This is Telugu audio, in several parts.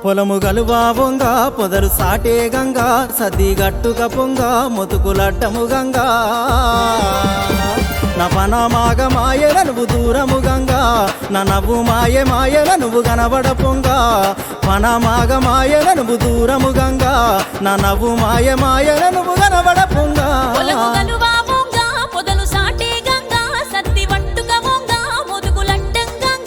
పొలము గలువా బొంగ పొదలు సాటే గంగ సద్ది గట్టుక పొంగ మొతుకులడ్డము గంగ నా పన మాగ మాయల నువ్వు దూరము గంగ నా నవ్వు మాయ మాయల నువ్వు కనబడ పొంగ పన మాగ మాయల నువ్వు దూరము గంగ నా నవ్వు మాయ మాయల నువ్వు కనబడ పొంగ పొలము గలువా మొంగ, పొదలు సాటే గంగ, సద్ది వట్టుక మొంగ, ముదుగులడ్డం గంగ.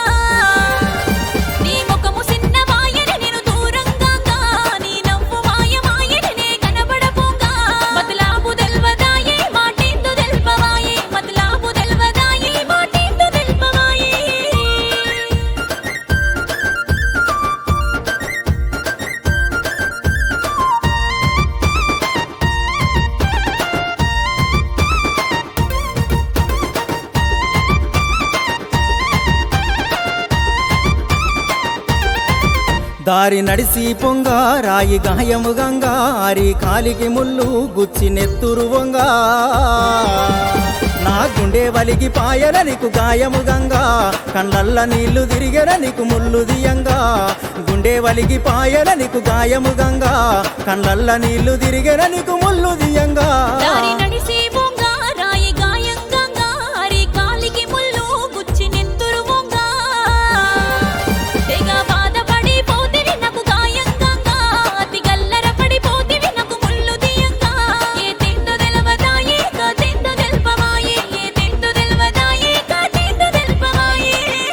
నీ ముఖము సిన్న మాయని నేను దూరం గంగ, నీ నవ్వు మాయ మాయని నే కనబడ పొంగ. మతలాబు తెల్వదాయే, మాటేందో తెల్పవాయే, మతలాబు తెల్వదాయే, మాటేందో తెల్పవాయే. దారి నడిసి పొంగ రాయి గాయము గంగ ఆరి కాలికి ముళ్ళు గుచ్చి నెత్తురు వంగ నా గుండె వలిగి పాయల నీకు గాయము గంగ కళ్ళల్ల నీళ్లు తిరిగెర నీకు ముళ్ళు దియంగా గుండె వలిగి పాయల నీకు గాయము గంగ కళ్ళల్ల నీళ్లు తిరిగెర నీకు ముళ్ళు దియంగా దారి నడిసి బొంగ, రాయి గాయం గంగ, హరి కాలికి ముళ్ళు, గుచ్చి నెత్తురు బొంగ. తెగ బాధపడి పోతివి నాకు గాయం గంగ, అతి గల్లర పడిపోతివి నాకు ముళ్ళు దియంగా. ఏ తిందో తెలవదాయే, కాతేందో తెల్పవాయే, ఏ తిందో తెలవదాయే, కాతేందో తెల్పవాయే.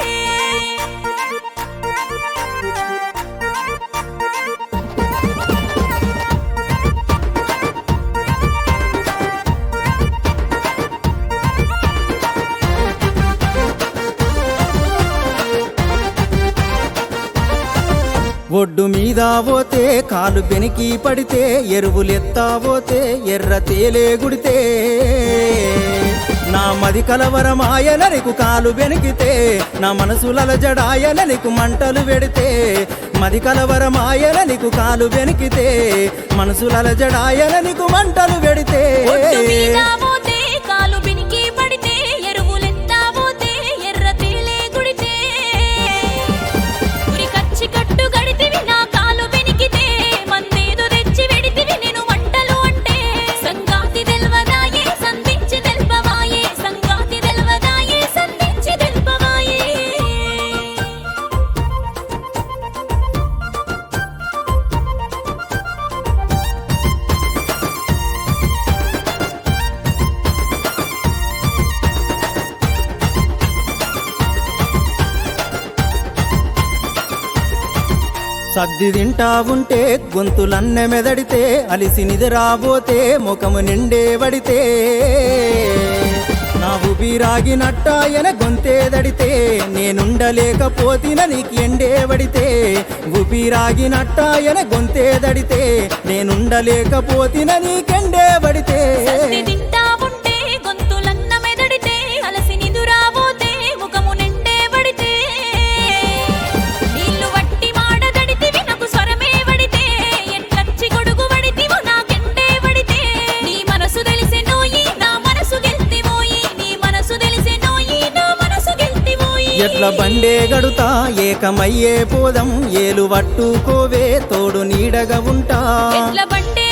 ఒడ్డు మీద పోతే కాలు బెనికి పడితే ఎరువులెత్తా పోతే ఎర్ర తేలే గుడితే నా మది కలవరమాయన నీకు కాలు బెనికితే నా మనసులల జడాయన నీకు మంటలు పెడితే మది కలవరమాయన నీకు కాలు బెనికితే మనసులల జడాయన నీకు మంటలు పెడితే ఒడ్డు మీద పోతే కాలు బినికి పడితే ఎరువులెత్తా పోతే ఎర్ర తేలే గుడితే ఉరి కచ్చి కట్టు గడితివి నా కాలు బినికితే మందేదో తెచ్చి వెడితివి నేను వంటలు అంటే సంగాతి తెల్వదాయే సంధించి తెల్పవాయే సంగాతి తెల్వదాయే సంధించి తెల్పవాయే సద్ది తింటా ఉంటే గొంతులన్న మెదడితే అలిసి నిద్రాబోతే ముఖము నిండే వడితే నా ఊపిరాగినట్టాయన గొంతే దడితే నేనుండలేకపోతిన నీకు ఎండే వడితే ఊపిరాగినట్టాయన గొంతే దడితే నేనుండలేకపోతిన నీకెండే వడితే సద్ది తింటా ఉంటే గొంతులన్న మెదడితే అలసి నిదురాబోతే ముఖము నిండే పడితే నీళ్లు వట్టి మాడదడితివి నాకు స్వరమే వడితే ఎట్లచ్చి గొడుగు వడితివో నాకెండే వడితే నీ మనసు తెలిసే నోయి నా మనసు గెల్తివోయి నీ మనసు తెలిసే నోయి నా మనసు గెల్తివోయి ఎట్ల బండే గడుతా ఏకమయ్యే పోదం ఏలు పట్టుకోవే తోడు నీడగా ఉంటా ఎట్ల బండే